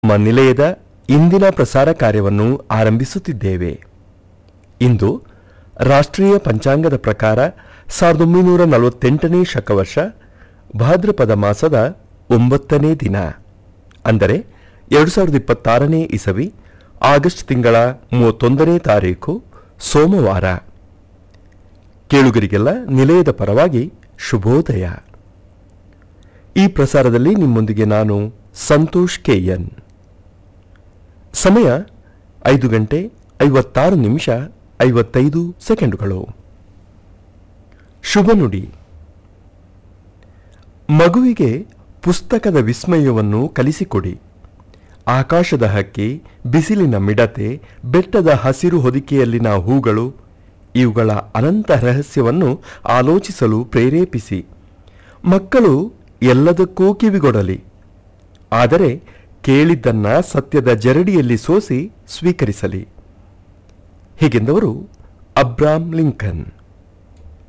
ನಮ್ಮ ನಿಲಯದ ಇಂದಿನ ಪ್ರಸಾರ ಕಾರ್ಯವನ್ನು ಆರಂಭಿಸುತ್ತಿದ್ದೇವೆ ಇಂದು ರಾಷ್ಟ್ರೀಯ ಪಂಚಾಂಗದ ಪ್ರಕಾರ ಸಾವಿರದ ಒಂಬೈನೂರ ನಲವತ್ತೆಂಟನೇ ಶಕವರ್ಷ ಭಾದ್ರಪದ ಮಾಸದ ಒಂಬತ್ತನೇ ದಿನ ಅಂದರೆ ಎರಡು ಸಾವಿರದ ಇಪ್ಪತ್ತಾರನೇ ಇಸವಿ ಆಗಸ್ಟ್ ತಿಂಗಳ ಮೂವತ್ತೊಂದನೇ ತಾರೀಕು ಸೋಮವಾರ ಕೇಳುಗರಿಗೆಲ್ಲ ನಿಲಯದ ಪರವಾಗಿ ಶುಭೋದಯ ಈ ಪ್ರಸಾರದಲ್ಲಿ ನಿಮ್ಮೊಂದಿಗೆ ನಾನು ಸಂತೋಷ್ ಕೆಎನ್ ಸಮಯ ಐದು ಗಂಟೆ ಐವತ್ತಾರು ನಿಮಿಷ ಐವತ್ತೈದು ಸೆಕೆಂಡುಗಳು ಶುಭ ನುಡಿ ಮಗುವಿಗೆ ಪುಸ್ತಕದ ವಿಸ್ಮಯವನ್ನು ಕಲಿಸಿಕೊಡಿ ಆಕಾಶದ ಹಕ್ಕಿ ಬಿಸಿಲಿನ ಮಿಡತೆ ಬೆಟ್ಟದ ಹಸಿರು ಹೊದಿಕೆಯಲ್ಲಿನ ಹೂಗಳು ಇವುಗಳ ಅನಂತ ರಹಸ್ಯವನ್ನು ಆಲೋಚಿಸಲು ಪ್ರೇರೇಪಿಸಿ ಮಕ್ಕಳು ಎಲ್ಲದಕ್ಕೂ ಕಿವಿಗೊಡಲಿ ಆದರೆ ಕೇಳಿದ್ದನ್ನ ಸತ್ಯದ ಜರಡಿಯಲ್ಲಿ ಸೋಸಿ ಸ್ವೀಕರಿಸಲಿ ಹೀಗೆಂದವರು ಅಬ್ರಾಮ್ ಲಿಂಕನ್